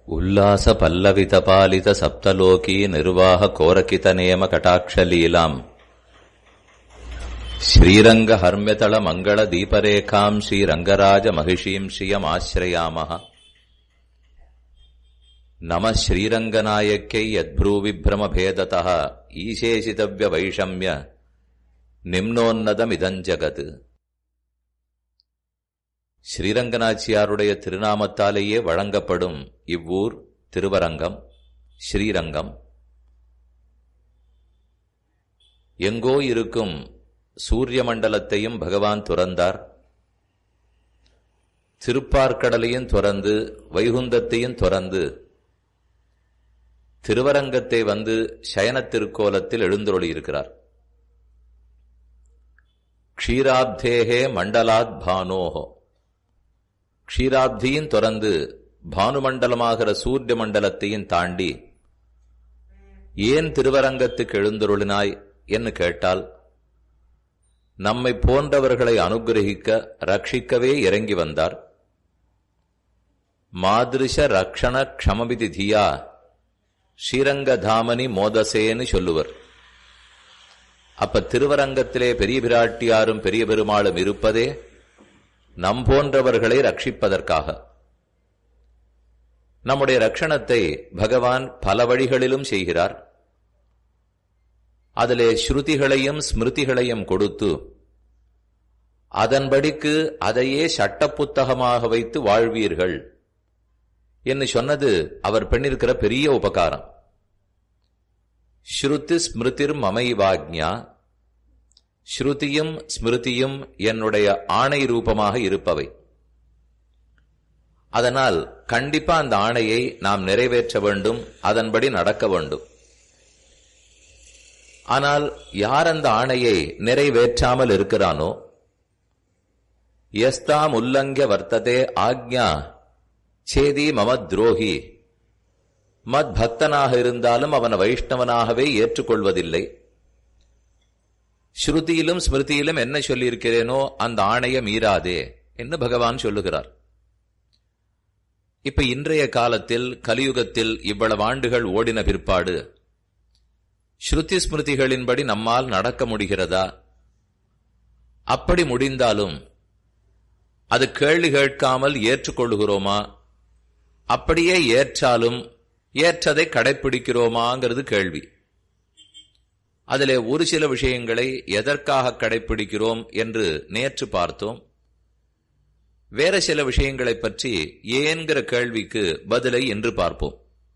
ఉల్లాస పల్లవిత పాలిత సప్తలోకీ నిర్వాహ కోరకిత నేమ కటాక్షలీలాం శ్రీరంగ హర్మ్యతళ మంగళ దీపరేఖాం శ్రీరంగరాజ మహిషీం శ్రియమాశ్రయామః నమ శ్రీరంగనాయక్యై యద్భ్రూవిభ్రమ భేదత ఈశేషితవ్య వైషమ్య நிம்னோன்னதமிதம் ஜகத் ஸ்ரீரங்கநாச்சியாருடைய திருநாமத்தாலேயே வழங்கப்படும் இவ்வூர் திருவரங்கம் ஸ்ரீரங்கம் எங்கோ இருக்கும் சூரிய மண்டலத்தையும் பகவான் துறந்தார் திருப்பார்க்கடலையும் துறந்து வைகுந்தத்தையும் துறந்து திருவரங்கத்தை வந்து சயன திருக்கோலத்தில் எழுந்தொழியிருக்கிறார் க்ஷீராப்தேகே மண்டலாத் பானோஹோ க்ஷீராப்தியும் தொடர்ந்து பானுமண்டலமாகிற சூரிய மண்டலத்தையும் தாண்டி ஏன் திருவரங்கத்துக்கு எழுந்தருளினாய் என்று கேட்டால் நம்மை போன்றவர்களை அனுகிரகிக்க ரட்சிக்கவே இறங்கி வந்தார் மாதிருஷ ரக்ஷண க்ஷமபிதி தியா ஸ்ரீரங்கதாமனி மோதசேன்னு சொல்லுவர் அப்ப திருவரங்கத்திலே பெரிய பிராட்டியாரும் பெரிய பெருமாளும் இருப்பதே நம் போன்றவர்களை ரட்சிப்பதற்காக நம்முடைய ரட்சணத்தை பகவான் பல வழிகளிலும் செய்கிறார் அதிலே ஸ்ருதிகளையும் ஸ்மிருதிகளையும் கொடுத்து அதன்படிக்கு அதையே சட்ட புத்தகமாக வைத்து வாழ்வீர்கள் என்று சொன்னது அவர் பண்ணிருக்கிற பெரிய உபகாரம் ஸ்ருதி ஸ்மிருதிர் மமைவாக்ஞா ஸ்ருதியும் ஸ்மிருதியும் என்னுடைய ஆணை ரூபமாக இருப்பவை அதனால் கண்டிப்பா அந்த ஆணையை நாம் நிறைவேற்ற வேண்டும் அதன்படி நடக்க வேண்டும் ஆனால் யார் அந்த ஆணையை நிறைவேற்றாமல் இருக்கிறானோ எஸ்தாம் உல்லங்க வர்த்ததே ஆக்ஞா சேதி மம துரோகி மத் பக்தனாக இருந்தாலும் அவன் வைஷ்ணவனாகவே ஏற்றுக்கொள்வதில்லை ஸ்ருதியிலும் ஸ்மிருதியிலும் என்ன சொல்லியிருக்கிறேனோ அந்த ஆணைய மீறாதே என்று பகவான் சொல்லுகிறார் இப்ப இன்றைய காலத்தில் கலியுகத்தில் இவ்வளவு ஆண்டுகள் ஓடின பிற்பாடு ஸ்ருதி ஸ்மிருதிகளின்படி நம்மால் நடக்க முடிகிறதா அப்படி முடிந்தாலும் அது கேள்வி கேட்காமல் ஏற்றுக்கொள்ளுகிறோமா அப்படியே ஏற்றாலும் ஏற்றதை கடைபிடிக்கிறோமாங்கிறது கேள்வி அதிலே ஒரு சில விஷயங்களை எதற்காக கடைபிடிக்கிறோம் என்று நேற்று பார்த்தோம் வேற சில விஷயங்களை பற்றி ஏன்கிற கேள்விக்கு பதிலை என்று பார்ப்போம்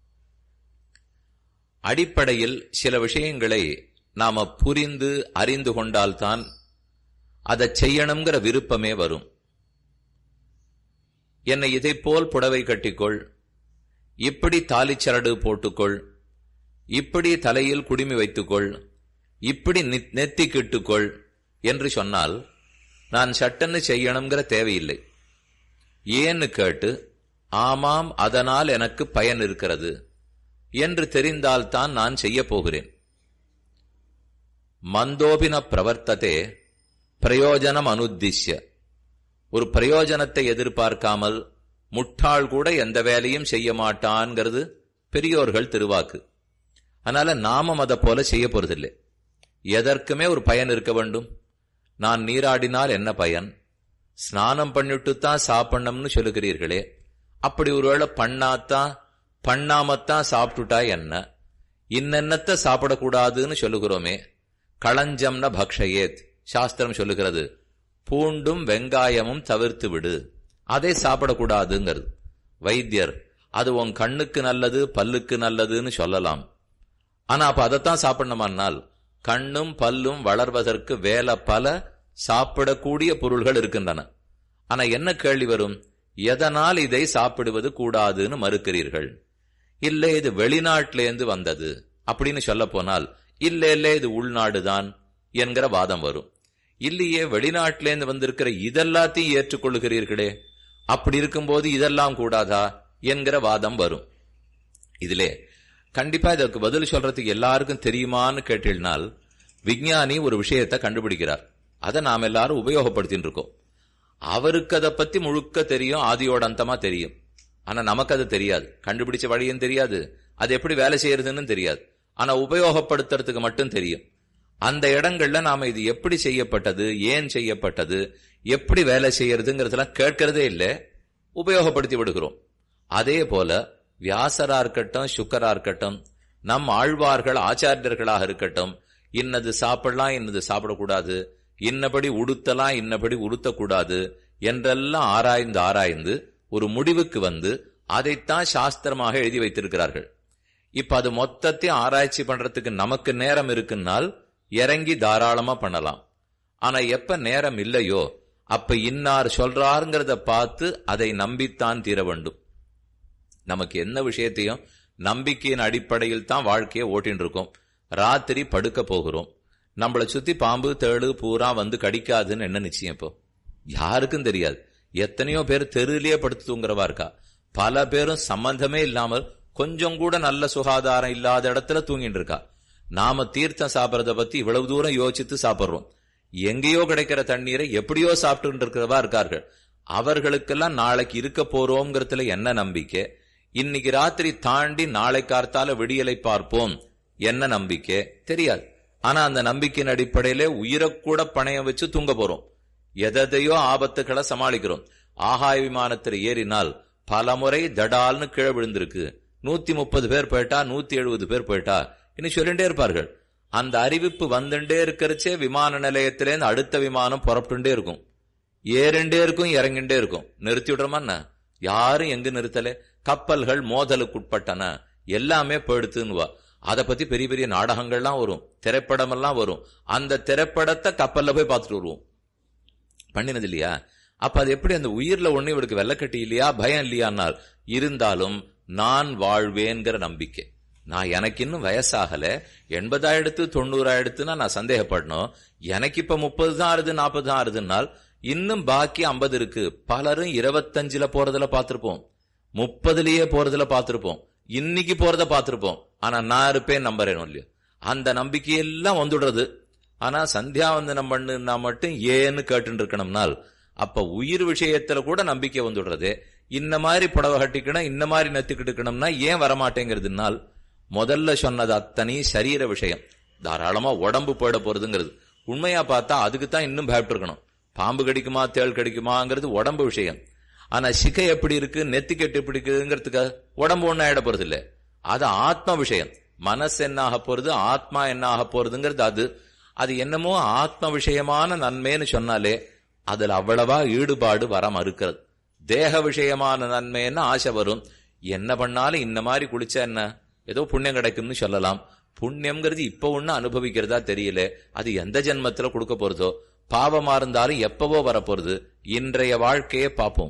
அடிப்படையில் சில விஷயங்களை நாம புரிந்து அறிந்து கொண்டால்தான் அதை செய்யணுங்கிற விருப்பமே வரும் என்னை இதை போல் புடவை கட்டிக்கொள் இப்படி தாலிச்சரடு போட்டுக்கொள் இப்படி தலையில் குடுமி வைத்துக்கொள் இப்படி நெத்தி கிட்டுக்கொள் என்று சொன்னால் நான் சட்டன்னு செய்யணுங்கிற தேவையில்லை ஏன்னு கேட்டு ஆமாம் அதனால் எனக்கு பயன் இருக்கிறது என்று தெரிந்தால்தான் நான் செய்ய போகிறேன் மந்தோபின பிரவர்த்ததே பிரயோஜனம் அனுத்திஷ்ய ஒரு பிரயோஜனத்தை எதிர்பார்க்காமல் முட்டாள் கூட எந்த வேலையும் செய்ய மாட்டான்ங்கிறது பெரியோர்கள் திருவாக்கு அதனால நாமம் அதை போல செய்ய போறதில்லை எதற்குமே ஒரு பயன் இருக்க வேண்டும் நான் நீராடினால் என்ன பயன் ஸ்நானம் பண்ணிட்டு தான் சாப்பிடணும்னு சொல்லுகிறீர்களே அப்படி ஒருவேளை பண்ணாதான் பண்ணாமத்தான் சாப்பிட்டுட்டா என்ன இன்னென்னத்தை சாப்பிடக்கூடாதுன்னு சொல்லுகிறோமே களஞ்சம்ன பக்ஷயேத் சாஸ்திரம் சொல்லுகிறது பூண்டும் வெங்காயமும் தவிர்த்து விடு அதை சாப்பிடக்கூடாதுங்கிறது வைத்தியர் அது உன் கண்ணுக்கு நல்லது பல்லுக்கு நல்லதுன்னு சொல்லலாம் ஆனா அப்ப அதைத்தான் சாப்பிடணுமானால் கண்ணும் பல்லும் வளர்வதற்கு வேலை பல சாப்பிடக்கூடிய பொருள்கள் இருக்கின்றன ஆனா என்ன கேள்வி வரும் எதனால் இதை சாப்பிடுவது கூடாதுன்னு மறுக்கிறீர்கள் இல்ல இது வெளிநாட்டிலேருந்து வந்தது அப்படின்னு சொல்ல போனால் இல்ல இல்ல இது உள்நாடுதான் என்கிற வாதம் வரும் இல்லையே வெளிநாட்டிலேருந்து வந்திருக்கிற இதெல்லாத்தையும் ஏற்றுக்கொள்ளுகிறீர்களே அப்படி இருக்கும்போது இதெல்லாம் கூடாதா என்கிற வாதம் வரும் இதிலே கண்டிப்பா இதற்கு பதில் சொல்றதுக்கு எல்லாருக்கும் தெரியுமான்னு கேட்டீங்கனால் விஞ்ஞானி ஒரு விஷயத்தை கண்டுபிடிக்கிறார் அதை நாம் எல்லாரும் உபயோகப்படுத்தின்னு இருக்கோம் அவருக்கு அதை பத்தி முழுக்க தெரியும் ஆதியோட அந்தமா தெரியும் ஆனா நமக்கு அது தெரியாது கண்டுபிடிச்ச வழியும் தெரியாது அது எப்படி வேலை செய்யறதுன்னு தெரியாது ஆனா உபயோகப்படுத்துறதுக்கு மட்டும் தெரியும் அந்த இடங்கள்ல நாம இது எப்படி செய்யப்பட்டது ஏன் செய்யப்பட்டது எப்படி வேலை செய்யறதுங்கிறதெல்லாம் கேட்கறதே இல்லை உபயோகப்படுத்தி விடுகிறோம் அதே போல வியாசரா இருக்கட்டும் சுக்கரா இருக்கட்டும் நம் ஆழ்வார்கள் ஆச்சாரியர்களாக இருக்கட்டும் இன்னது சாப்பிடலாம் இன்னது சாப்பிடக்கூடாது இன்னபடி உடுத்தலாம் இன்னபடி உடுத்தக்கூடாது என்றெல்லாம் ஆராய்ந்து ஆராய்ந்து ஒரு முடிவுக்கு வந்து அதைத்தான் சாஸ்திரமாக எழுதி வைத்திருக்கிறார்கள் இப்ப அது மொத்தத்தையும் ஆராய்ச்சி பண்றதுக்கு நமக்கு நேரம் இருக்குன்னால் இறங்கி தாராளமா பண்ணலாம் ஆனா எப்ப நேரம் இல்லையோ அப்ப இன்னார் சொல்றாருங்கிறத பார்த்து அதை நம்பித்தான் தீர வேண்டும் நமக்கு என்ன விஷயத்தையும் நம்பிக்கையின் அடிப்படையில் தான் வாழ்க்கையை ஓட்டின்னு இருக்கோம் ராத்திரி படுக்க போகிறோம் நம்மளை சுத்தி பாம்பு தேடு பூரா வந்து கடிக்காதுன்னு என்ன நிச்சயம் இப்போ யாருக்கும் தெரியாது எத்தனையோ பேர் தெருவிலேயே படுத்து தூங்குறவா இருக்கா பல பேரும் சம்பந்தமே இல்லாமல் கொஞ்சம் கூட நல்ல சுகாதாரம் இல்லாத இடத்துல தூங்கிட்டு இருக்கா நாம தீர்த்தம் சாப்பிடறத பத்தி இவ்வளவு தூரம் யோசித்து சாப்பிடுறோம் எங்கேயோ கிடைக்கிற தண்ணீரை எப்படியோ சாப்பிட்டு இருக்கிறவா இருக்கார்கள் அவர்களுக்கெல்லாம் நாளைக்கு இருக்க போறோங்கிறதுல என்ன நம்பிக்கை இன்னைக்கு ராத்திரி தாண்டி நாளை கார்த்தால விடியலை பார்ப்போம் என்ன நம்பிக்கை தெரியாது ஆனா அந்த நம்பிக்கையின் அடிப்படையில உயிரை கூட பணையம் வச்சு தூங்க போறோம் எதையோ ஆபத்துக்களை சமாளிக்கிறோம் ஆகாய விமானத்தில் ஏறினால் பல முறை தடால்னு கீழே விழுந்திருக்கு நூத்தி முப்பது பேர் போயிட்டா நூத்தி எழுபது பேர் போயிட்டா இனி சொல்லிட்டே இருப்பார்கள் அந்த அறிவிப்பு வந்துட்டே இருக்கிறச்சே விமான நிலையத்திலேருந்து அடுத்த விமானம் புறப்பட்டுட்டே இருக்கும் ஏறிண்டே இருக்கும் இறங்கிண்டே இருக்கும் நிறுத்தி விடுறோமா யாரும் எங்க நிறுத்தல கப்பல்கள் மோதலுக்குட்பட்டன எல்லாமே போயிடுத்துன்னுவா அதை பத்தி பெரிய பெரிய நாடகங்கள்லாம் வரும் திரைப்படம் எல்லாம் வரும் அந்த திரைப்படத்தை கப்பல்ல போய் பார்த்துட்டு வருவோம் பண்ணினது இல்லையா அப்ப அது எப்படி அந்த உயிர்ல ஒண்ணு இவளுக்கு வெள்ளக்கட்டி இல்லையா பயம் இல்லையானால் இருந்தாலும் நான் வாழ்வேங்கிற நம்பிக்கை நான் எனக்கு இன்னும் வயசாகல எண்பதாயிரத்து தொண்ணூறாயிரத்துனா நான் சந்தேகப்படணும் எனக்கு இப்ப முப்பது தான் ஆறுது நாற்பது தான் ஆறுதுனால் இன்னும் பாக்கி ஐம்பது இருக்கு பலரும் இருபத்தஞ்சுல போறதுல பார்த்திருப்போம் முப்பதுலயே போறதுல பார்த்திருப்போம் இன்னைக்கு போறத பார்த்திருப்போம் ஆனா நான் இருப்பேன் நம்புறேன் இல்லையோ அந்த நம்பிக்கையெல்லாம் வந்துடுறது ஆனா சந்தியாவந்தனம் பண்ணுனா மட்டும் ஏன்னு கேட்டு இருக்கணும்னால் அப்ப உயிர் விஷயத்துல கூட நம்பிக்கை வந்துடுறது இந்த மாதிரி புடவை கட்டிக்கணும் இந்த மாதிரி நெத்துக்கிட்டு இருக்கணும்னா ஏன் வரமாட்டேங்கிறதுனால் முதல்ல சொன்னது அத்தனை சரீர விஷயம் தாராளமா உடம்பு போயிட போறதுங்கிறது உண்மையா பார்த்தா அதுக்கு தான் இன்னும் பயப்பட்டு இருக்கணும் பாம்பு கடிக்குமா தேள் கடிக்குமாங்கிறது உடம்பு விஷயம் ஆனா சிகை எப்படி இருக்கு நெத்திக்கெட்டு எப்படி இருக்குங்கிறதுக்கு உடம்பு ஒண்ணு ஆயிட போறது இல்ல அது ஆத்ம விஷயம் மனசு என்ன ஆக போறது ஆத்மா என்ன ஆக போறதுங்கிறது அது அது என்னமோ ஆத்ம விஷயமான நன்மைன்னு சொன்னாலே அதுல அவ்வளவா ஈடுபாடு வர மறுக்கிறது தேக விஷயமான நன்மைன்னு ஆசை வரும் என்ன பண்ணாலும் இந்த மாதிரி குளிச்சா என்ன ஏதோ புண்ணியம் கிடைக்கும்னு சொல்லலாம் புண்ணியம்ங்கிறது இப்ப ஒண்ணு அனுபவிக்கிறதா தெரியல அது எந்த ஜென்மத்துல கொடுக்க போறதோ பாவமா இருந்தாலும் எப்பவோ வரப்போறது இன்றைய வாழ்க்கையே பார்ப்போம்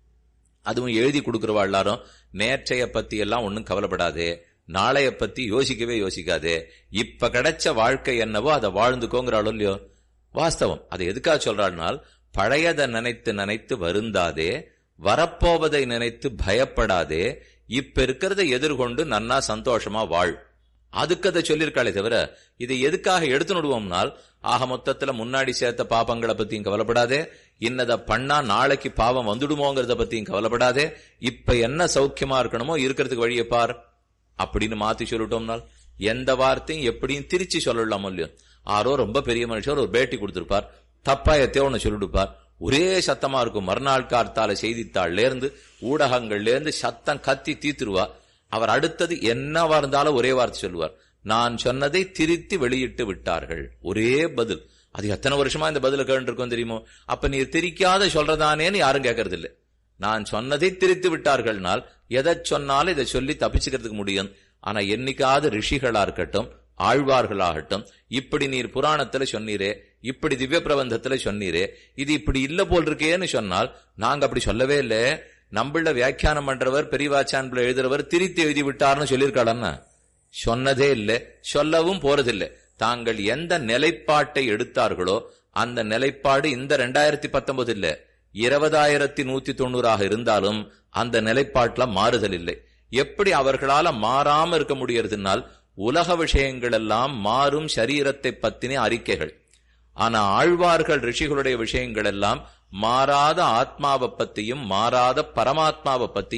அதுவும் எழுதி கொடுக்கிறவா எல்லாரும் நேற்றைய பத்தி எல்லாம் ஒன்னும் கவலைப்படாதே நாளைய பத்தி யோசிக்கவே யோசிக்காதே இப்ப கிடைச்ச வாழ்க்கை என்னவோ அதை வாழ்ந்துக்கோங்கிறாளோ இல்லையோ வாஸ்தவம் அதை எதுக்காக சொல்றாள்னால் பழையதை நினைத்து நினைத்து வருந்தாதே வரப்போவதை நினைத்து பயப்படாதே இப்ப இருக்கிறத எதிர்கொண்டு நன்னா சந்தோஷமா வாழ் அதுக்கு அதை சொல்லியிருக்காளே தவிர இதை எதுக்காக எடுத்து நடுவோம்னால் ஆக மொத்தத்துல முன்னாடி சேர்த்த பாப்பங்களை பத்தியும் கவலைப்படாதே இன்னத பண்ணா நாளைக்கு பாவம் வந்துடுமோங்கிறத பத்தியும் கவலைப்படாதே இப்ப என்ன சௌக்கியமா இருக்கணுமோ இருக்கிறதுக்கு வழியை பார் அப்படின்னு மாத்தி சொல்லிட்டோம்னால் எந்த வார்த்தையும் எப்படியும் திருச்சி சொல்லலாம் இல்லையோ ஆரோ ரொம்ப பெரிய மனுஷர் ஒரு பேட்டி கொடுத்திருப்பார் தப்பா எத்தையோ ஒண்ணு சொல்லிடுப்பார் ஒரே சத்தமா இருக்கும் மறுநாள் கார்த்தால செய்தித்தாள்ல இருந்து ஊடகங்கள்ல இருந்து சத்தம் கத்தி தீத்துருவா அவர் அடுத்தது என்னவா இருந்தாலும் ஒரே வார்த்தை சொல்லுவார் நான் சொன்னதை திருத்தி வெளியிட்டு விட்டார்கள் ஒரே பதில் அது எத்தனை வருஷமா இந்த பதில கேட்டுருக்கோம் தெரியுமோ அப்ப நீ திரிக்காத சொல்றதானேன்னு யாரும் கேட்கறது இல்லை நான் சொன்னதை திரித்து விட்டார்கள்னால் எதை சொன்னாலும் இதை சொல்லி தப்பிச்சுக்கிறதுக்கு முடியும் ஆனா என்னைக்காவது ரிஷிகளா இருக்கட்டும் ஆழ்வார்களாகட்டும் இப்படி நீர் புராணத்துல சொன்னீரே இப்படி திவ்ய பிரபந்தத்துல சொன்னீரே இது இப்படி இல்ல போல் இருக்கேன்னு சொன்னால் நாங்க அப்படி சொல்லவே இல்லை நம்மள வியாக்கியானம் பண்றவர் பெரியவாச்சான்ல எழுதுறவர் திரித்து எழுதி விட்டார்னு சொல்லியிருக்காளன்னா சொன்னதே இல்லை சொல்லவும் போறதில்லை தாங்கள் எந்த நிலைப்பாட்டை எடுத்தார்களோ அந்த நிலைப்பாடு இந்த ரெண்டாயிரத்தி பத்தொன்பது இல்ல இருபதாயிரத்தி நூத்தி தொண்ணூறாக இருந்தாலும் அந்த நிலைப்பாட்டுல மாறுதல் இல்லை எப்படி அவர்களால மாறாம இருக்க முடியறதுனால் உலக விஷயங்கள் எல்லாம் மாறும் சரீரத்தை பத்தின அறிக்கைகள் ஆனா ஆழ்வார்கள் ரிஷிகளுடைய விஷயங்கள் எல்லாம் மாறாத ஆத்மாவை பத்தியும் மாறாத பரமாத்மாவை பத்தியும்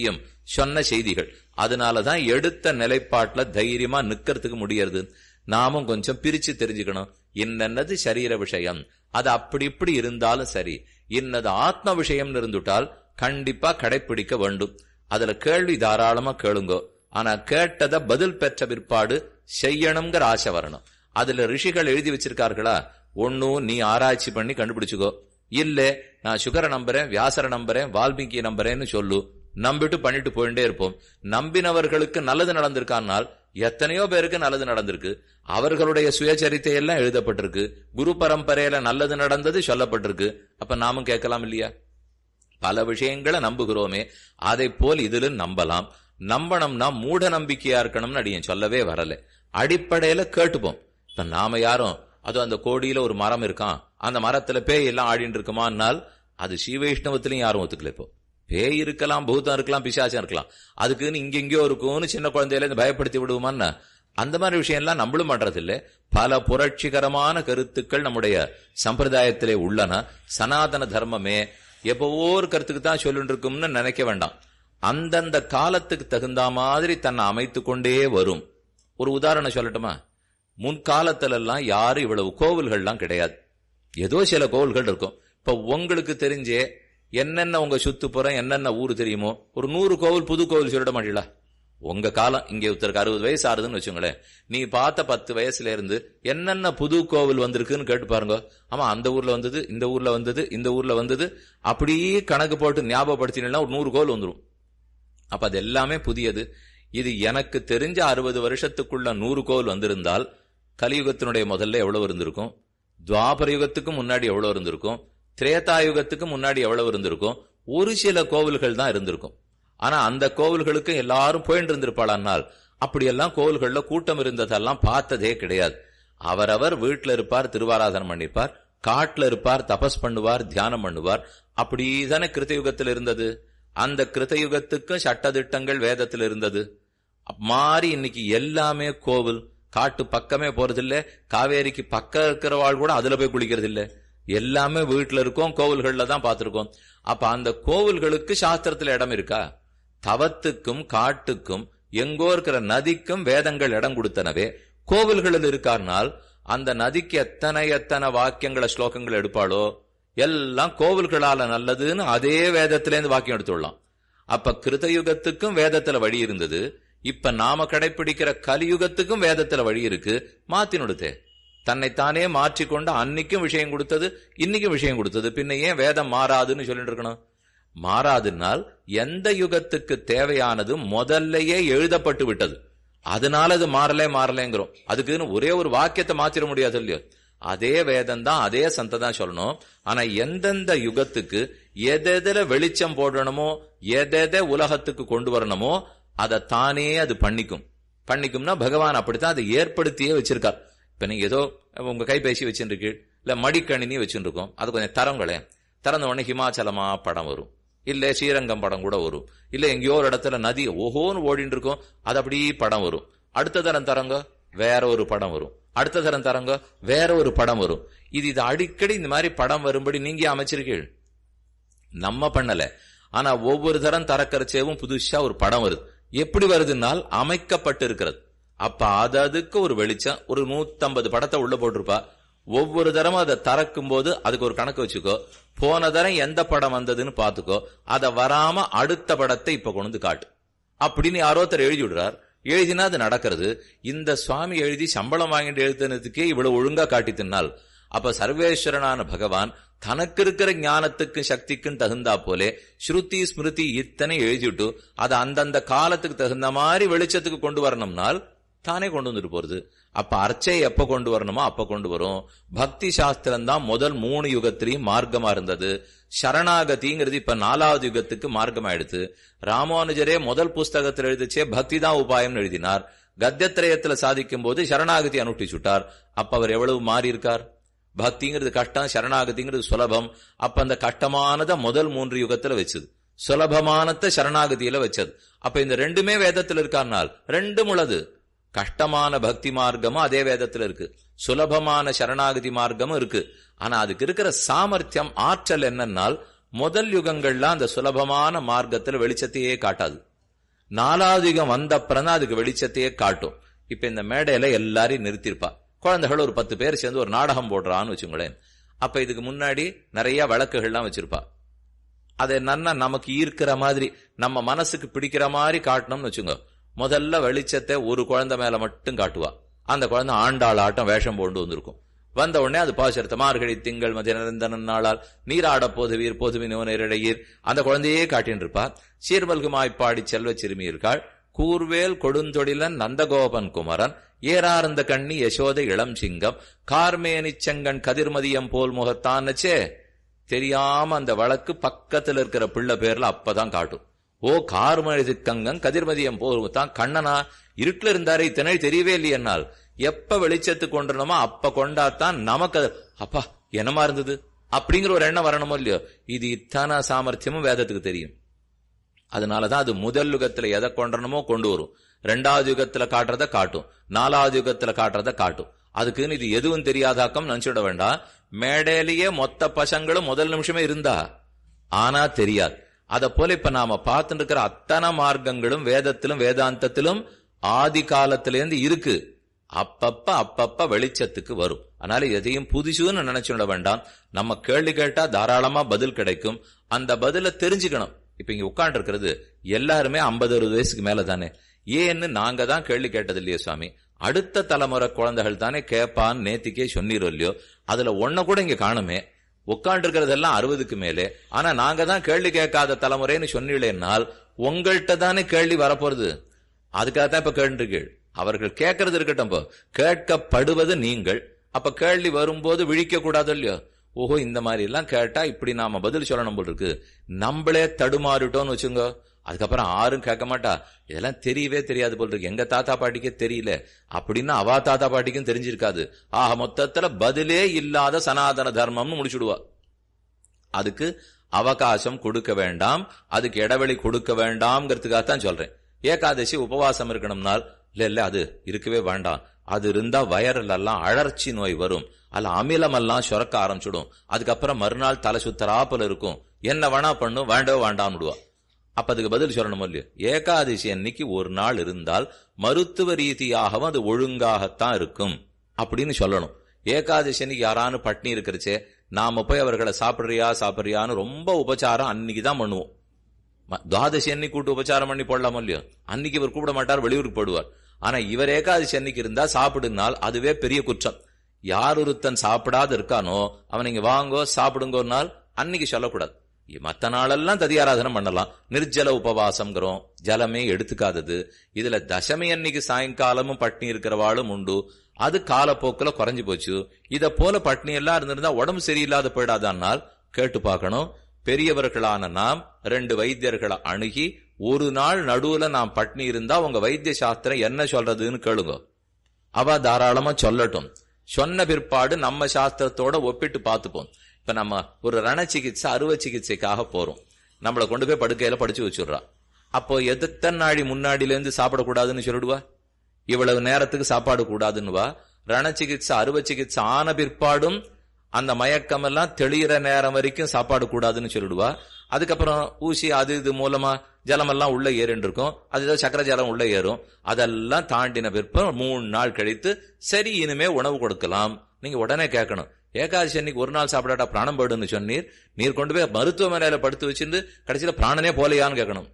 சொன்ன செய்திகள் அதனாலதான் எடுத்த நிலைப்பாட்டுல தைரியமா நிக்கிறதுக்கு முடியறது நாமும் கொஞ்சம் பிரிச்சு தெரிஞ்சுக்கணும் இன்னது சரீர விஷயம் அது அப்படி இப்படி இருந்தாலும் சரி இன்னது ஆத்ம விஷயம் இருந்துட்டால் கண்டிப்பா கடைப்பிடிக்க வேண்டும் அதுல கேள்வி தாராளமா கேளுங்கோ ஆனா கேட்டத பதில் பெற்ற பிற்பாடு செய்யணுங்கிற ஆசை வரணும் அதுல ரிஷிகள் எழுதி வச்சிருக்கார்களா ஒன்னும் நீ ஆராய்ச்சி பண்ணி கண்டுபிடிச்சுக்கோ இல்ல நான் சுகரை நம்புறேன் வியாசரை நம்புறேன் வால்மீகி நம்புறேன்னு சொல்லு நம்பிட்டு பண்ணிட்டு போயிட்டே இருப்போம் நம்பினவர்களுக்கு நல்லது நடந்திருக்கானால் எத்தனையோ பேருக்கு நல்லது நடந்திருக்கு அவர்களுடைய சுயச்சரித்தை எல்லாம் எழுதப்பட்டிருக்கு குரு பரம்பரையில நல்லது நடந்தது சொல்லப்பட்டிருக்கு அப்ப நாமும் கேட்கலாம் இல்லையா பல விஷயங்களை நம்புகிறோமே அதை போல் இதுல நம்பலாம் நம்பணும்னா மூட நம்பிக்கையா இருக்கணும்னு அடியன் சொல்லவே வரல அடிப்படையில கேட்டுப்போம் இப்ப நாம யாரும் அதுவும் அந்த கோடியில ஒரு மரம் இருக்கான் அந்த மரத்துல பேய் எல்லாம் ஆடிட்டு இருக்குமானால் அது ஸ்ரீவைஷ்ணவத்திலையும் யாரும் ஒத்துக்கல இப்போ பேய் இருக்கலாம் பூதம் இருக்கலாம் பிசாசம் இருக்கலாம் அதுக்குன்னு இங்க எங்கேயோ இருக்கும்னு சின்ன குழந்தையில இருந்து பயப்படுத்தி விடுவோமான்னு அந்த மாதிரி விஷயம் எல்லாம் நம்மளும் பண்றது இல்ல பல புரட்சிகரமான கருத்துக்கள் நம்முடைய சம்பிரதாயத்திலே உள்ளன சனாதன தர்மமே எப்பவோ ஒரு கருத்துக்கு தான் சொல்லிட்டு இருக்கும்னு நினைக்க வேண்டாம் அந்தந்த காலத்துக்கு தகுந்த மாதிரி தன்னை அமைத்து கொண்டே வரும் ஒரு உதாரணம் சொல்லட்டுமா முன்காலத்துல எல்லாம் யாரும் இவ்வளவு கோவில்கள்லாம் கிடையாது ஏதோ சில கோவில்கள் இருக்கும் இப்ப உங்களுக்கு தெரிஞ்சே என்னென்ன உங்க சுத்துப்புறம் என்னென்ன ஊர் தெரியுமோ ஒரு நூறு கோவில் புது கோவில் சொல்லிட மாட்டீங்களா உங்க காலம் இங்க ஒருத்தருக்கு அறுபது வயசு ஆறுதுன்னு வச்சுங்களேன் நீ பார்த்த பத்து வயசுல இருந்து என்னென்ன புது கோவில் வந்திருக்குன்னு கேட்டு பாருங்க ஆமா அந்த ஊர்ல வந்தது இந்த ஊர்ல வந்தது இந்த ஊர்ல வந்தது அப்படியே கணக்கு போட்டு ஞாபகப்படுத்தினா ஒரு நூறு கோவில் வந்துடும் அப்ப அது எல்லாமே புதியது இது எனக்கு தெரிஞ்ச அறுபது வருஷத்துக்குள்ள நூறு கோவில் வந்திருந்தால் கலியுகத்தினுடைய முதல்ல எவ்வளவு இருந்திருக்கும் துவாபர யுகத்துக்கு முன்னாடி எவ்வளவு இருந்திருக்கும் திரேதாயுகத்துக்கு முன்னாடி எவ்வளவு இருந்திருக்கும் ஒரு சில கோவில்கள் தான் இருந்திருக்கும் ஆனா அந்த கோவில்களுக்கு எல்லாரும் போயிட்டு இருந்திருப்பாளானால் அப்படியெல்லாம் கோவில்கள்ல கூட்டம் இருந்ததெல்லாம் பார்த்ததே கிடையாது அவரவர் வீட்டுல இருப்பார் திருவாராதனம் பண்ணிப்பார் காட்டுல இருப்பார் தபஸ் பண்ணுவார் தியானம் பண்ணுவார் அப்படிதானே கிருத்தயுகத்தில் இருந்தது அந்த கிருத்தயுகத்துக்கும் சட்டதிட்டங்கள் வேதத்தில் இருந்தது மாறி இன்னைக்கு எல்லாமே கோவில் காட்டு பக்கமே போறதில்ல காவேரிக்கு பக்கம் இருக்கிறவாள் கூட அதுல போய் குளிக்கிறது இல்ல எல்லாமே வீட்டுல இருக்கோம் கோவில்கள்ல தான் பார்த்திருக்கோம் அப்ப அந்த கோவில்களுக்கு சாஸ்திரத்துல இடம் இருக்கா தவத்துக்கும் காட்டுக்கும் எங்கோ இருக்கிற நதிக்கும் வேதங்கள் இடம் கொடுத்தனவே கோவில்களில் இருக்கார்னால் அந்த நதிக்கு எத்தனை எத்தனை வாக்கியங்களை ஸ்லோகங்கள் எடுப்பாளோ எல்லாம் கோவில்களால நல்லதுன்னு அதே வேதத்திலேருந்து வாக்கியம் எடுத்துடலாம் அப்ப கிருதயுகத்துக்கும் வேதத்துல வழி இருந்தது இப்ப நாம கடைபிடிக்கிற கலியுகத்துக்கும் வேதத்துல வழி இருக்கு மாத்தினுடுத்தே தன்னைத்தானே மாற்றிக்கொண்டு அன்னைக்கும் விஷயம் கொடுத்தது இன்னைக்கும் விஷயம் கொடுத்தது பின்ன ஏன் வேதம் மாறாதுன்னு சொல்லிட்டு இருக்கணும் மாறாதுனால் எந்த யுகத்துக்கு தேவையானது முதல்லயே எழுதப்பட்டு விட்டது அதனால அது மாறலே மாறலேங்கிறோம் அதுக்குன்னு ஒரே ஒரு வாக்கியத்தை மாத்திர முடியாது இல்லையோ அதே வேதம் தான் அதே சந்தை தான் சொல்லணும் ஆனா எந்தெந்த யுகத்துக்கு எதெதுல வெளிச்சம் போடணுமோ எதெதை உலகத்துக்கு கொண்டு வரணுமோ அதை தானே அது பண்ணிக்கும் பண்ணிக்கும்னா பகவான் அப்படித்தான் அதை ஏற்படுத்தியே வச்சிருக்கார் இப்ப நீங்க ஏதோ உங்க கைபேசி வச்சுருக்கு இல்ல மடிக்கணினி வச்சுருக்கோம் அது கொஞ்சம் தரங்களே திறந்த உடனே ஹிமாச்சலமா படம் வரும் இல்ல ஸ்ரீரங்கம் படம் கூட வரும் இல்ல எங்கேயோ ஒரு இடத்துல நதி ஓஹோன்னு ஓடிட்டு இருக்கும் அது அப்படியே படம் வரும் அடுத்த தரம் தரங்க வேற ஒரு படம் வரும் அடுத்த தரம் தரங்க வேற ஒரு படம் வரும் இது இது அடிக்கடி இந்த மாதிரி படம் வரும்படி நீங்க அமைச்சிருக்கீள் நம்ம பண்ணல ஆனா ஒவ்வொரு தரம் தரக்கரைச்சேவும் புதுசா ஒரு படம் வருது எப்படி வருதுனால் அமைக்கப்பட்டு இருக்கிறது அப்ப அது அதுக்கு ஒரு வெளிச்சம் ஒரு நூத்தம்பது படத்தை உள்ள போட்டிருப்பா ஒவ்வொரு தரமும் அதை திறக்கும் போது அதுக்கு ஒரு கணக்கு வச்சுக்கோ போன தரம் எந்த படம் வந்ததுன்னு பாத்துக்கோ அதை வராம அடுத்த படத்தை இப்ப கொண்டு வந்து காட்டு அப்படின்னு யாரோ ஒருத்தர் எழுதி விடுறார் எழுதினா அது நடக்கிறது இந்த சுவாமி எழுதி சம்பளம் வாங்கிட்டு எழுதுனதுக்கே இவ்வளவு ஒழுங்கா காட்டி தின்னால் அப்ப சர்வேஸ்வரனான பகவான் தனக்கு இருக்கிற ஞானத்துக்கும் சக்திக்கும் தகுந்தா போலே ஸ்ருதி ஸ்மிருதி இத்தனை எழுதிட்டு அதை அந்தந்த காலத்துக்கு தகுந்த மாதிரி வெளிச்சத்துக்கு கொண்டு வரணும்னால் தானே கொண்டு வந்துட்டு போறது அப்ப அர்ச்சை எப்ப கொண்டு வரணுமோ அப்ப கொண்டு வரும் பக்தி சாஸ்திரம் தான் முதல் மூணு யுகத்திலையும் மார்க்கமா இருந்தது சரணாகதிங்கிறது இப்ப நாலாவது யுகத்துக்கு மார்க்கமாயிடுது ராமானுஜரே முதல் புஸ்தகத்தில் எழுதிச்சே பக்தி தான் உபாயம் எழுதினார் கத்தியத்திரயத்துல சாதிக்கும் போது சரணாகதி அனுஷ்டிச்சுட்டார் அப்ப அவர் எவ்வளவு மாறி இருக்கார் பக்திங்கிறது கஷ்டம் சரணாகதிங்கிறது சுலபம் அப்ப அந்த கஷ்டமானத முதல் மூன்று யுகத்துல வச்சது சுலபமானத சரணாகதியில வச்சது அப்ப இந்த ரெண்டுமே வேதத்தில் இருக்கார்னால் ரெண்டும் உள்ளது கஷ்டமான பக்தி மார்க்கமும் அதே வேதத்துல இருக்கு சுலபமான சரணாகதி மார்க்கமும் இருக்கு ஆனா அதுக்கு இருக்கிற சாமர்த்தியம் ஆற்றல் என்னன்னால் முதல் யுகங்கள்ல அந்த சுலபமான மார்க்கத்துல வெளிச்சத்தையே காட்டாது நாலாவது யுகம் வந்த அப்புறம் தான் அதுக்கு வெளிச்சத்தையே காட்டும் இப்ப இந்த மேடையில எல்லாரையும் நிறுத்திருப்பா குழந்தைகள் ஒரு பத்து பேர் சேர்ந்து ஒரு நாடகம் போடுறான்னு வச்சுங்களேன் அப்ப இதுக்கு முன்னாடி நிறைய விளக்குகள்லாம் வச்சிருப்பா அதை நன்னா நமக்கு ஈர்க்கிற மாதிரி நம்ம மனசுக்கு பிடிக்கிற மாதிரி காட்டணும்னு வச்சுங்க முதல்ல வெளிச்சத்தை ஒரு குழந்தை மேல மட்டும் காட்டுவா அந்த குழந்தை ஆண்டாள் ஆட்டம் வேஷம் போண்டு வந்திருக்கும் வந்த உடனே அது பாசரத்த மார்கழி திங்கள் மதிய நிரந்தன நாளால் நீராட போதுவீர் போதுவினோ நேரிடையீர் அந்த குழந்தையே காட்டின்னு இருப்பா சீர்மல்குமாய்ப்பாடி செல்வ சிறுமி இருக்காள் கூர்வேல் கொடுந்தொடிலன் நந்தகோபன் குமரன் ஏறார்ந்த கண்ணி யசோதை இளம் சிங்கம் கார்மேனி செங்கன் கதிர்மதியம் போல் முகத்தான்ச்சே தெரியாம அந்த வழக்கு பக்கத்துல இருக்கிற பிள்ளை பேர்ல அப்பதான் காட்டும் ஓ கார்மழி கங்கன் கதிர்மதியம் போல் தான் கண்ணனா இருட்டுல இருந்தாரே இத்தனை தெரியவே இல்லையென்னால் எப்ப வெளிச்சத்து கொண்டுனமோ அப்ப கொண்டாத்தான் நமக்கு அது, அப்பா என்னமா இருந்தது அப்படிங்கிற ஒரு எண்ணம் வரணுமோ இல்லையோ இது இத்தனை சாமர்த்தியமும் வேதத்துக்கு தெரியும் அதனாலதான் அது முதல் யுகத்துல எதை கொண்டனமோ கொண்டு வரும் ரெண்டாவது யுகத்துல காட்டுறத காட்டும் நாலாவது யுகத்துல காட்டுறத காட்டும் அதுக்குன்னு இது எதுவும் தெரியாதாக்கம் நினைச்சுட வேண்டாம் மேடையிலேயே மொத்த பசங்களும் முதல் நிமிஷமே இருந்தா ஆனா தெரியாது அத போல இப்ப நாம பார்த்துட்டு இருக்கிற அத்தனை மார்க்கங்களும் வேதத்திலும் வேதாந்தத்திலும் ஆதி காலத்திலேருந்து இருக்கு அப்பப்ப அப்பப்ப வெளிச்சத்துக்கு வரும் அதனால எதையும் புதுசுன்னு நினைச்சுட வேண்டாம் நம்ம கேள்வி கேட்டா தாராளமா பதில் கிடைக்கும் அந்த பதில தெரிஞ்சுக்கணும் இப்ப இங்க உட்கார்ந்து இருக்கிறது எல்லாருமே ஐம்பது அறுபது வயசுக்கு மேல தானே ஏன்னு நாங்க தான் கேள்வி கேட்டது இல்லையோ சுவாமி அடுத்த தலைமுறை குழந்தைகள் தானே கேட்பான்னு நேத்திக்கே சொன்னீரோ இல்லையோ அதுல ஒன்ன கூட இங்க காணுமே உட்கார்ந்து இருக்கிறதெல்லாம் அறுபதுக்கு மேலே ஆனா நாங்க தான் கேள்வி கேட்காத தலைமுறைன்னு சொன்னீங்களேனால் உங்கள்கிட்ட தானே கேள்வி வரப்போறது அதுக்காக தான் இப்ப கேட்டுருக்கீள் அவர்கள் கேட்கறது இருக்கட்டும் இப்போ கேட்கப்படுவது நீங்கள் அப்ப கேள்வி வரும்போது விழிக்க கூடாது இல்லையோ ஓஹோ இந்த மாதிரி எல்லாம் கேட்டா இப்படி நாம பதில் சொல்லணும் போல் இருக்கு நம்மளே தடுமாறிட்டோம்னு வச்சுங்க அதுக்கப்புறம் யாரும் கேட்க மாட்டா இதெல்லாம் தெரியவே தெரியாது போல் இருக்கு எங்க தாத்தா பாட்டிக்கே தெரியல அப்படின்னா அவா தாத்தா பாட்டிக்கும் தெரிஞ்சிருக்காது ஆக மொத்தத்துல பதிலே இல்லாத சனாதன தர்மம்னு முடிச்சுடுவா அதுக்கு அவகாசம் கொடுக்க வேண்டாம் அதுக்கு இடைவெளி கொடுக்க வேண்டாம்ங்கிறதுக்காகத்தான் சொல்றேன் ஏகாதசி உபவாசம் இருக்கணும்னால் இல்ல இல்ல அது இருக்கவே வேண்டாம் அது இருந்தா வயர்ல எல்லாம் அழற்சி நோய் வரும் அல்ல அமிலம் எல்லாம் சுரக்க ஆரம்பிச்சிடும் அதுக்கப்புறம் மறுநாள் தலை சுத்தராப்பல இருக்கும் என்ன வேணா பண்ணும் வேண்டோ வேண்டாம் விடுவா அப்ப அதுக்கு பதில் சொல்லணும் இல்லையோ ஏகாதசி அன்னைக்கு ஒரு நாள் இருந்தால் மருத்துவ ரீதியாகவும் அது ஒழுங்காகத்தான் இருக்கும் அப்படின்னு சொல்லணும் ஏகாதசி அன்னைக்கு யாரானு பட்னி இருக்கிறச்சே நாம போய் அவர்களை சாப்பிடுறியா சாப்பிடுறியான்னு ரொம்ப உபச்சாரம் அன்னைக்கு தான் பண்ணுவோம் ம- துவாதசி அன்னைக்கு கூட்டு உபச்சாரம் பண்ணி போடலாமோ இல்லையோ அன்னைக்கு இவர் கூப்பிட மாட்டார் வெளியூருக்கு போடுவார் ஆனா இவர் ஏகாதசி அன்னைக்கு இருந்தா சாப்பிடுனால் அதுவே பெரிய குற்றம் யார் ஒருத்தன் சாப்பிடாத இருக்கானோ அவன் இங்க வாங்கோ சாப்பிடுங்கோனால் அன்னைக்கு சொல்லக்கூடாது இ- மத்த நாளெல்லாம் ததியாராதனம் பண்ணலாம் நிர்ஜல உபவாசம்ங்கிறோம் ஜலமே எடுத்துக்காதது இதுல தசமி அன்னைக்கு சாயங்காலமும் பட்னி இருக்கிறவாளும் உண்டு அது காலப்போக்குல குறைஞ்சு போச்சு இத போல பட்னி எல்லாம் இருந்திருந்தா உடம்பு சரியில்லாத போயிடாதானால் கேட்டு பார்க்கணும் பெரியவர்களான நாம் ரெண்டு வைத்தியர்களை அணுகி ஒரு நாள் நடுவுல நாம் பட்னி இருந்தா உங்க வைத்திய சாஸ்திரம் என்ன சொல்றதுன்னு கேளுங்க அவ தாராளமா சொல்லட்டும் சொன்ன பிற்பாடு நம்ம சாஸ்திரத்தோட ஒப்பிட்டு பார்த்துப்போம் இப்ப நம்ம ஒரு ரண சிகிச்சை அறுவை சிகிச்சைக்காக போறோம் நம்மளை கொண்டு போய் படுக்கையில படிச்சு வச்சுடுறா அப்போ எத்தனை நாழி முன்னாடில இருந்து சாப்பிடக்கூடாதுன்னு சொல்லிடுவா இவ்வளவு நேரத்துக்கு சாப்பாடு கூடாதுன்னுவா ரண சிகிச்சை அறுவை சிகிச்சை ஆன பிற்பாடும் அந்த மயக்கம் எல்லாம் தெளிகிற நேரம் வரைக்கும் சாப்பாடு கூடாதுன்னு சொல்லிடுவா அதுக்கப்புறம் ஊசி அது இது மூலமா ஜலம் எல்லாம் உள்ள ஏறின்னு இருக்கும் அது ஏதோ சக்கர ஜலம் உள்ள ஏறும் அதெல்லாம் தாண்டின பிற்பம் மூணு நாள் கழித்து சரி இனிமே உணவு கொடுக்கலாம் நீங்க உடனே கேட்கணும் ஏகாதசி அன்னைக்கு ஒரு நாள் சாப்பிடாட்டா பிராணம் போயிடுன்னு சொன்னீர் நீர் கொண்டு போய் மருத்துவமனையில படுத்து வச்சிருந்து கடைசியில பிராணனே போலையான்னு கேட்கணும்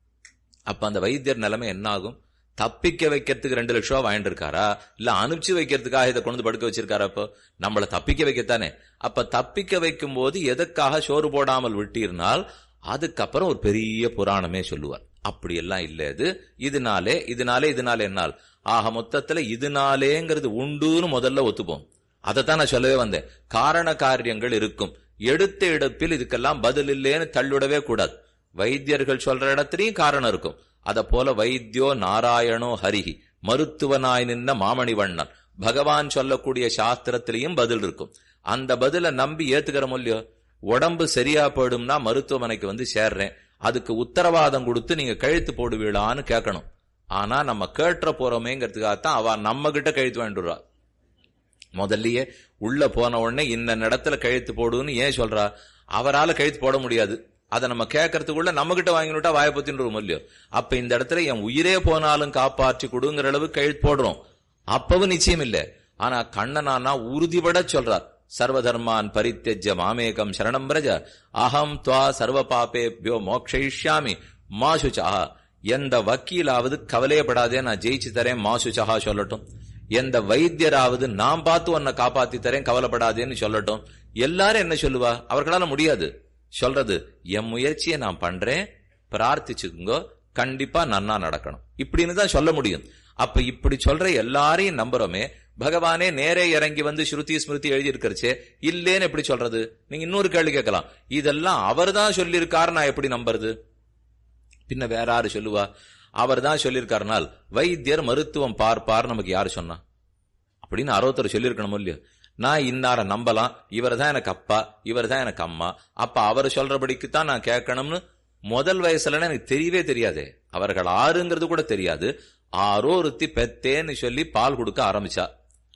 அப்ப அந்த வைத்தியர் நிலைமை என்ன ஆகும் தப்பிக்க வைக்கிறதுக்கு ரெண்டு லட்சம் ரூபா வாங்கிட்டு இருக்காரா இல்ல அனுப்பிச்சு வைக்கிறதுக்காக இதை கொண்டு வந்து படுக்க வச்சிருக்காரா அப்போ நம்மள தப்பிக்க வைக்கத்தானே அப்ப தப்பிக்க வைக்கும் போது எதுக்காக சோறு போடாமல் விட்டீர்னால் அதுக்கப்புறம் ஒரு பெரிய புராணமே சொல்லுவார் அப்படி எல்லாம் இல்ல இது இதனாலே இதனாலே இதனாலே என்னால் ஆக மொத்தத்துல இதனாலேங்கிறது உண்டுன்னு முதல்ல ஒத்துப்போம் அதைத்தான் நான் சொல்லவே வந்தேன் காரண காரியங்கள் இருக்கும் எடுத்த இடத்தில் இதுக்கெல்லாம் பதில் இல்லைன்னு தள்ளிவிடவே கூடாது வைத்தியர்கள் சொல்ற இடத்துலயும் காரணம் இருக்கும் அத போல வைத்தியோ நாராயணோ ஹரிஹி மருத்துவனாய் நின்ன மாமணிவண்ணன் பகவான் சொல்லக்கூடிய சாஸ்திரத்திலையும் பதில் இருக்கும் அந்த பதில நம்பி ஏத்துக்கிற இல்லையோ உடம்பு சரியா போயிடும்னா மருத்துவமனைக்கு வந்து சேர்றேன் அதுக்கு உத்தரவாதம் கொடுத்து நீங்க கழுத்து போடுவீளான்னு கேட்கணும் ஆனா நம்ம கேட்டுற போறோமேங்கிறதுக்காகத்தான் அவ நம்ம கிட்ட கழுத்து வேண்டுறா முதல்லயே உள்ள போன உடனே இந்த இடத்துல கழுத்து போடுன்னு ஏன் சொல்றா அவரால கழுத்து போட முடியாது அதை நம்ம கேட்கறதுக்குள்ள நம்ம கிட்ட வாங்கினுட்டா வாயப்பத்தின்னு இல்லையோ அப்ப இந்த இடத்துல என் உயிரே போனாலும் காப்பாற்றி கொடுங்கிற அளவு கழுத்து போடுறோம் அப்பவும் நிச்சயம் இல்ல ஆனா கண்ணனானா உறுதிபட சொல்றார் சர்வதர்மான் பரித்தெஜ்ய மாமேகம் சரணம் பிரஜ அகம் துவா சர்வ பாபேபியோ மோக்ஷயிஷ்யாமி மாசுச்சா எந்த வக்கீலாவது கவலையப்படாதே நான் ஜெயிச்சு தரேன் மாசுச்சஹா சொல்லட்டும் எந்த வைத்தியராவது நான் பார்த்து உன்னை காப்பாத்தி தரேன் கவலைப்படாதேன்னு சொல்லட்டும் எல்லாரும் என்ன சொல்லுவா அவர்களால முடியாது சொல்றது என் முயற்சியை நான் பண்றேன் பிரார்த்திச்சுக்குங்க கண்டிப்பா நன்னா நடக்கணும் இப்படின்னு தான் சொல்ல முடியும் அப்ப இப்படி சொல்ற எல்லாரையும் நம்புறோமே பகவானே நேரே இறங்கி வந்து ஸ்ருதி ஸ்மிருதி எழுதி இருக்கிறச்சே இல்லேன்னு எப்படி சொல்றது நீங்க இன்னொரு கேள்வி கேட்கலாம் இதெல்லாம் அவர் தான் சொல்லியிருக்காரு நான் எப்படி நம்புறது பின்ன வேற யாரு சொல்லுவா அவர் தான் சொல்லியிருக்காருனால் வைத்தியர் மருத்துவம் பார்ப்பார் நமக்கு யாரு சொன்னா அப்படின்னு அறுபத்தொரு சொல்லியிருக்கணும் இல்லையோ நான் இன்னார நம்பலாம் இவர் தான் எனக்கு அப்பா இவர் தான் எனக்கு அம்மா அப்ப அவர் சொல்றபடிக்கு தான் நான் கேட்கணும்னு முதல் வயசுல எனக்கு தெரியவே தெரியாதே அவர்கள் ஆறுங்கிறது கூட தெரியாது ஆரோ ஒருத்தி பெத்தேன்னு சொல்லி பால் கொடுக்க ஆரம்பிச்சா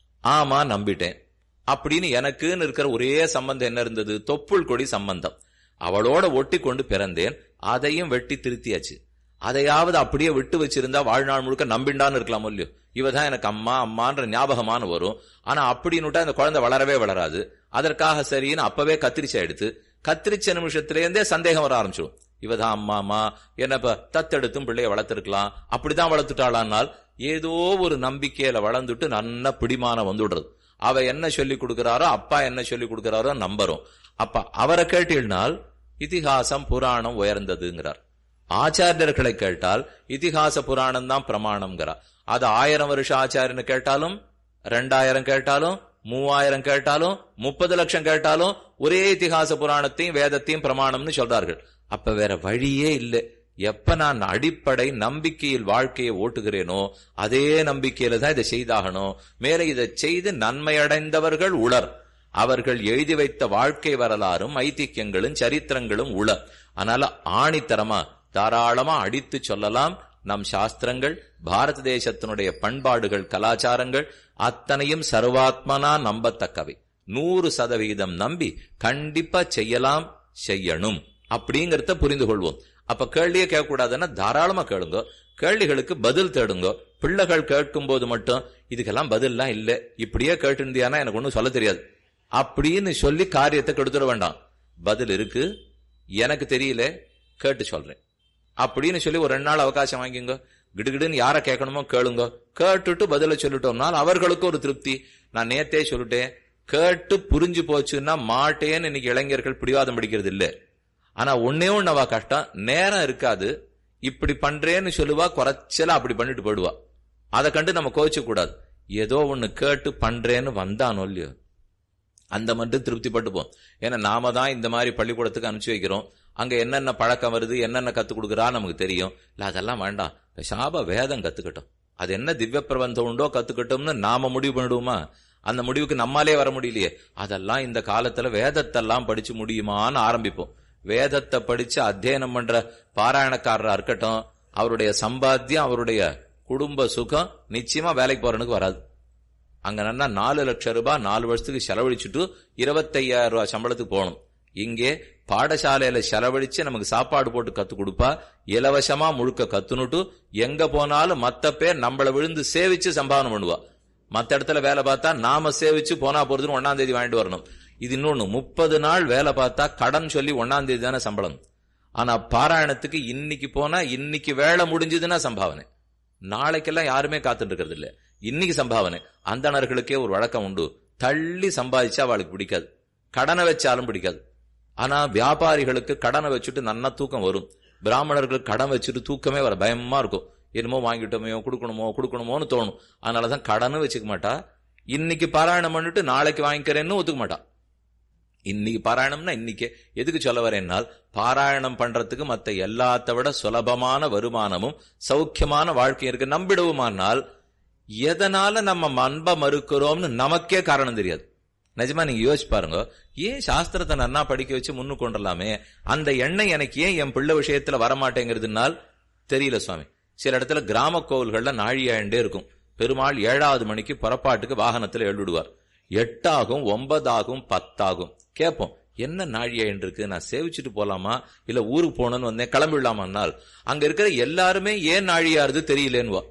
ஆமா நம்பிட்டேன் அப்படின்னு எனக்குன்னு இருக்கிற ஒரே சம்பந்தம் என்ன இருந்தது தொப்புள் கொடி சம்பந்தம் அவளோட ஒட்டி கொண்டு பிறந்தேன் அதையும் வெட்டி திருத்தியாச்சு அதையாவது அப்படியே விட்டு வச்சிருந்தா வாழ்நாள் முழுக்க நம்பிண்டான்னு இருக்கலாம் இல்லையோ இவதான் எனக்கு அம்மா அம்மான்ற ஞாபகமான வரும் ஆனா அப்படின்னுட்டா அந்த குழந்தை வளரவே வளராது அதற்காக சரின்னு அப்பவே கத்திரிச்ச எடுத்து கத்திரிச்ச நிமிஷத்திலேருந்தே சந்தேகம் வர ஆரம்பிச்சிடும் இவதான் அம்மா அம்மா என்னப்ப தத்தெடுத்தும் பிள்ளைய வளர்த்திருக்கலாம் அப்படிதான் வளர்த்துட்டாளானால் ஏதோ ஒரு நம்பிக்கையில வளர்ந்துட்டு நல்ல பிடிமானம் வந்துடுறது அவ என்ன சொல்லி கொடுக்கிறாரோ அப்பா என்ன சொல்லி கொடுக்கிறாரோ நம்புறோம் அப்ப அவரை கேட்டீழ்னால் இதிகாசம் புராணம் உயர்ந்ததுங்கிறார் ஆச்சாரியர்களை கேட்டால் இதிகாச புராணம் தான் பிரமாணம்ங்கிறார் அது ஆயிரம் வருஷம் ஆச்சாரியன்னு கேட்டாலும் ரெண்டாயிரம் கேட்டாலும் மூவாயிரம் கேட்டாலும் முப்பது லட்சம் கேட்டாலும் ஒரே இதிகாச புராணத்தையும் வேதத்தையும் பிரமாணம்னு சொல்றார்கள் அப்ப வேற வழியே இல்லை எப்ப நான் அடிப்படை நம்பிக்கையில் வாழ்க்கையை ஓட்டுகிறேனோ அதே நம்பிக்கையில தான் இதை செய்தாகணும் மேல இதை செய்து நன்மையடைந்தவர்கள் உளர் அவர்கள் எழுதி வைத்த வாழ்க்கை வரலாறும் ஐதிக்கியங்களும் சரித்திரங்களும் உள அதனால ஆணித்தரமா தாராளமா அடித்து சொல்லலாம் நம் சாஸ்திரங்கள் பாரத தேசத்தினுடைய பண்பாடுகள் கலாச்சாரங்கள் அத்தனையும் சர்வாத்மனா நம்பத்தக்கவை நூறு சதவிகிதம் நம்பி கண்டிப்பா செய்யலாம் செய்யணும் அப்படிங்கறத புரிந்து கொள்வோம் அப்ப கேள்வியே கேட்கக்கூடாதுன்னா தாராளமா கேளுங்க கேள்விகளுக்கு பதில் தேடுங்க பிள்ளைகள் கேட்கும் போது மட்டும் இதுக்கெல்லாம் பதில்லாம் இல்ல இப்படியே கேட்டுருந்தியானா எனக்கு ஒண்ணும் சொல்ல தெரியாது அப்படின்னு சொல்லி காரியத்தை கெடுத்துட வேண்டாம் பதில் இருக்கு எனக்கு தெரியல கேட்டு சொல்றேன் அப்படின்னு சொல்லி ஒரு ரெண்டு நாள் அவகாசம் வாங்கிங்க கிடுகிடுன்னு யார கேட்கணுமோ கேளுங்க கேட்டுட்டு பதில சொல்லிட்டோம்னால் அவர்களுக்கு ஒரு திருப்தி நான் நேத்தே சொல்லிட்டேன் கேட்டு புரிஞ்சு போச்சுன்னா மாட்டேன்னு இன்னைக்கு இளைஞர்கள் பிடிவாதம் பிடிக்கிறது இல்ல ஆனா ஒன்னே ஒண்ணவா கஷ்டம் நேரம் இருக்காது இப்படி பண்றேன்னு சொல்லுவா குறைச்சலா அப்படி பண்ணிட்டு போயிடுவா அதை கண்டு நம்ம கோவிச்ச கூடாது ஏதோ ஒண்ணு கேட்டு பண்றேன்னு வந்தானோ இல்லையோ அந்த மட்டும் திருப்தி பட்டுப்போம் ஏன்னா நாம தான் இந்த மாதிரி பள்ளிக்கூடத்துக்கு அனுப்பிச்சு வைக்கிறோம் அங்க என்னென்ன பழக்கம் வருது என்னென்ன கத்து கொடுக்குறா நமக்கு தெரியும் இல்ல அதெல்லாம் வேண்டாம் சாப வேதம் கத்துக்கட்டும் அது என்ன திவ்ய பிரபந்தம் உண்டோ கத்துக்கட்டும்னு நாம முடிவு பண்ணிடுவோமா அந்த முடிவுக்கு நம்மாலே வர முடியலையே அதெல்லாம் இந்த காலத்துல வேதத்தெல்லாம் படிச்சு முடியுமான்னு ஆரம்பிப்போம் வேதத்தை படிச்சு அத்தியனம் பண்ற பாராயணக்காரரா இருக்கட்டும் அவருடைய சம்பாத்தியம் அவருடைய குடும்ப சுகம் நிச்சயமா வேலைக்கு போறனுக்கு வராது அங்க நல்லா நாலு லட்சம் ரூபாய் நாலு வருஷத்துக்கு செலவழிச்சுட்டு இருபத்தையாயிரம் ரூபாய் சம்பளத்துக்கு போகணும் இங்கே பாடசாலையில செலவழிச்சு நமக்கு சாப்பாடு போட்டு கத்து கொடுப்பா இலவசமா முழுக்க கத்துனுட்டு எங்க போனாலும் மத்த பேர் நம்மள விழுந்து சேவிச்சு சம்பாவனை பண்ணுவா மத்த இடத்துல வேலை பார்த்தா நாம சேவிச்சு போனா போறதுன்னு ஒன்னாம் தேதி வாங்கிட்டு வரணும் இது இன்னொன்னு முப்பது நாள் வேலை பார்த்தா கடன் சொல்லி ஒன்னாம் தேதி தானே சம்பளம் ஆனா பாராயணத்துக்கு இன்னைக்கு போனா இன்னைக்கு வேலை முடிஞ்சதுன்னா சம்பாவனை நாளைக்கெல்லாம் யாருமே காத்துட்டு இருக்கிறது இல்ல இன்னைக்கு சம்பாவனை அந்தணர்களுக்கே ஒரு வழக்கம் உண்டு தள்ளி சம்பாதிச்சா அவளுக்கு பிடிக்காது கடனை வச்சாலும் பிடிக்காது ஆனா வியாபாரிகளுக்கு கடனை வச்சுட்டு நன்னா தூக்கம் வரும் பிராமணர்களுக்கு கடன் வச்சுட்டு தூக்கமே வர பயமா இருக்கும் என்னமோ வாங்கிட்டோமோ கொடுக்கணுமோ கொடுக்கணுமோன்னு தோணும் அதனாலதான் கடனும் வச்சுக்க மாட்டா இன்னைக்கு பாராயணம் பண்ணிட்டு நாளைக்கு வாங்கிக்கிறேன்னு ஒத்துக்க மாட்டா இன்னைக்கு பாராயணம்னா இன்னைக்கு எதுக்கு சொல்ல வரேன்னால் பாராயணம் பண்றதுக்கு மத்த எல்லாத்த விட சுலபமான வருமானமும் சௌக்கியமான வாழ்க்கை இருக்கு நம்பிடுவோமானால் எதனால நம்ம அன்பை மறுக்கிறோம்னு நமக்கே காரணம் தெரியாது நிஜமா நீங்க யோசிச்சு பாருங்க ஏன் சாஸ்திரத்தை நன்னா படிக்க வச்சு முன்னு கொண்டலாமே அந்த எண்ணெய் எனக்கு ஏன் என் பிள்ளை விஷயத்துல வரமாட்டேங்கிறதுனால் தெரியல சுவாமி சில இடத்துல கிராம கோவில்கள்ல நாழியாண்டே இருக்கும் பெருமாள் ஏழாவது மணிக்கு புறப்பாட்டுக்கு வாகனத்துல எழுடுவார் எட்டாகும் ஒன்பதாகும் பத்தாகும் கேட்போம் என்ன நாழியாயின் இருக்கு நான் சேவிச்சுட்டு போலாமா இல்ல ஊருக்கு போகணும்னு வந்தேன் கிளம்பிடலாமான்னால் அங்க இருக்கிற எல்லாருமே ஏன் நாழியாருது தெரியலேன்னுவா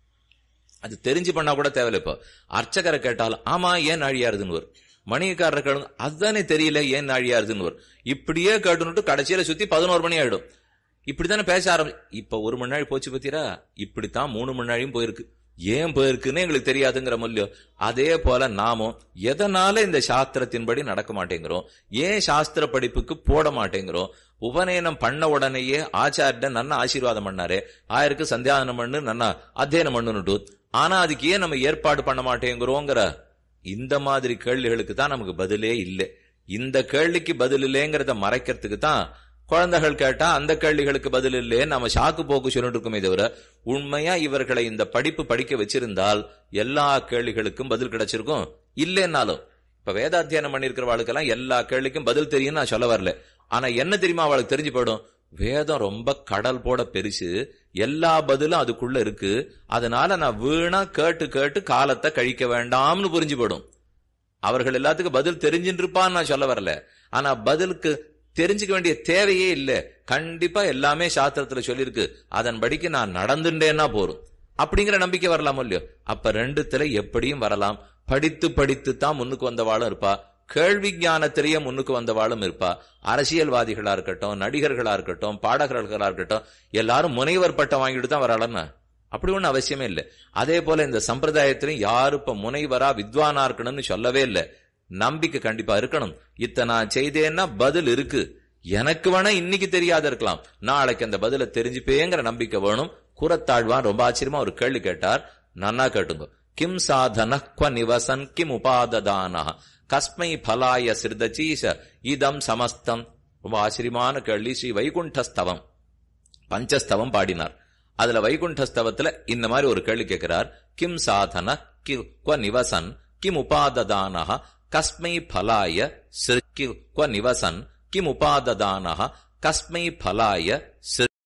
அது தெரிஞ்சு பண்ணா கூட தேவையில்ல இப்போ அர்ச்சகரை கேட்டாலும் ஆமா ஏன் நாழியாருதுன்னு வரும் மணியக்காரர் கேளுங்க அதுதானே தெரியல ஏன் நாழியாருதுன்னு வரும் இப்படியே கேட்டுனுட்டு கடைசியில சுத்தி பதினோரு மணி ஆயிடும் இப்படித்தானே பேச ஆரம்பி இப்ப ஒரு மணி நாள் போச்சு பத்திரா இப்படித்தான் மூணு மணி நாளையும் போயிருக்கு ஏன் போயிருக்குன்னு எங்களுக்கு தெரியாதுங்கிற மொழியோ அதே போல நாமும் எதனால இந்த சாஸ்திரத்தின்படி நடக்க மாட்டேங்கிறோம் ஏன் சாஸ்திர படிப்புக்கு போட மாட்டேங்கிறோம் உபநயனம் பண்ண உடனேயே ஆச்சாரிய நன்னா ஆசீர்வாதம் பண்ணாரே ஆயிருக்கு சந்தியாதனம் பண்ணு நன்னா அத்தியனம் பண்ணுனுட்டு ஆனா அதுக்கு ஏன் நம்ம ஏற்பாடு பண்ண மாட்டேங்கிறோங்கிற இந்த மாதிரி கேள்விகளுக்கு தான் நமக்கு பதிலே இல்லை இந்த கேள்விக்கு பதில் இல்லைங்கிறத மறைக்கிறதுக்கு தான் குழந்தைகள் கேட்டா அந்த கேள்விகளுக்கு பதில் இல்லையே நம்ம சாக்கு போக்கு சொல்லிட்டு இருக்கோமே தவிர உண்மையா இவர்களை இந்த படிப்பு படிக்க வச்சிருந்தால் எல்லா கேள்விகளுக்கும் பதில் கிடைச்சிருக்கும் இல்லைன்னாலும் இப்ப வேதாத்தியானம் பண்ணிருக்கிறவாளுக்கெல்லாம் எல்லா கேள்விக்கும் பதில் தெரியும் நான் சொல்ல வரல ஆனா என்ன தெரியுமா அவளுக்கு தெரிஞ்சு போயிடும் வேதம் ரொம்ப கடல் போட பெருசு எல்லா பதிலும் அதுக்குள்ள இருக்கு அதனால நான் வீணா கேட்டு கேட்டு காலத்தை கழிக்க வேண்டாம்னு புரிஞ்சு போயிடும் அவர்கள் எல்லாத்துக்கும் பதில் தெரிஞ்சுட்டு இருப்பான்னு நான் சொல்ல வரல ஆனா பதிலுக்கு தெரிஞ்சுக்க வேண்டிய தேவையே இல்ல கண்டிப்பா எல்லாமே சாஸ்திரத்துல சொல்லியிருக்கு அதன்படிக்கு நான் நடந்துட்டேன்னா போரும் அப்படிங்கிற நம்பிக்கை வரலாம் இல்லையோ அப்ப ரெண்டுத்துல எப்படியும் வரலாம் படித்து படித்து தான் முன்னுக்கு வந்தவாளும் இருப்பா கேள்வி ஞானத்திலேயே முன்னுக்கு வந்தவாளும் இருப்பா அரசியல்வாதிகளா இருக்கட்டும் நடிகர்களா இருக்கட்டும் பாடகர்களா இருக்கட்டும் எல்லாரும் முனைவர் பட்டம் வாங்கிட்டு தான் வராளன்னு அப்படி ஒண்ணு அவசியமே இல்லை அதே போல இந்த சம்பிரதாயத்திலும் யாரு இப்ப முனைவரா வித்வானா இருக்கணும்னு சொல்லவே இல்லை நம்பிக்கை கண்டிப்பா இருக்கணும் இத்த நான் செய்தேன்னா பதில் இருக்கு எனக்கு வேணா இன்னைக்கு தெரியாத இருக்கலாம் நாளைக்கு அந்த பதில தெரிஞ்சுப்பேங்கிற நம்பிக்கை வேணும் குரத்தாழ்வான் ரொம்ப ஆச்சரியமா ஒரு கேள்வி கேட்டார் நன்னா கேட்டுங்க கிம் சாதன குவ நிவசன் கிம் உபாததான கஸ்மை பலாய சிறுதச்சீச இதம் சமஸ்தம் ரொம்ப ஆச்சரியமான கேள்வி ஸ்ரீ வைகுண்டஸ்தவம் பஞ்சஸ்தவம் பாடினார் அதுல வைகுண்டஸ்தவத்துல இந்த மாதிரி ஒரு கேள்வி கேட்கிறார் கிம் சாதன கி குவ நிவசன் கிம் உபாததான கஸ்மை பலாய சிற்கி குவ நிவசன் கிம் உபாததான கஸ்மை பலாய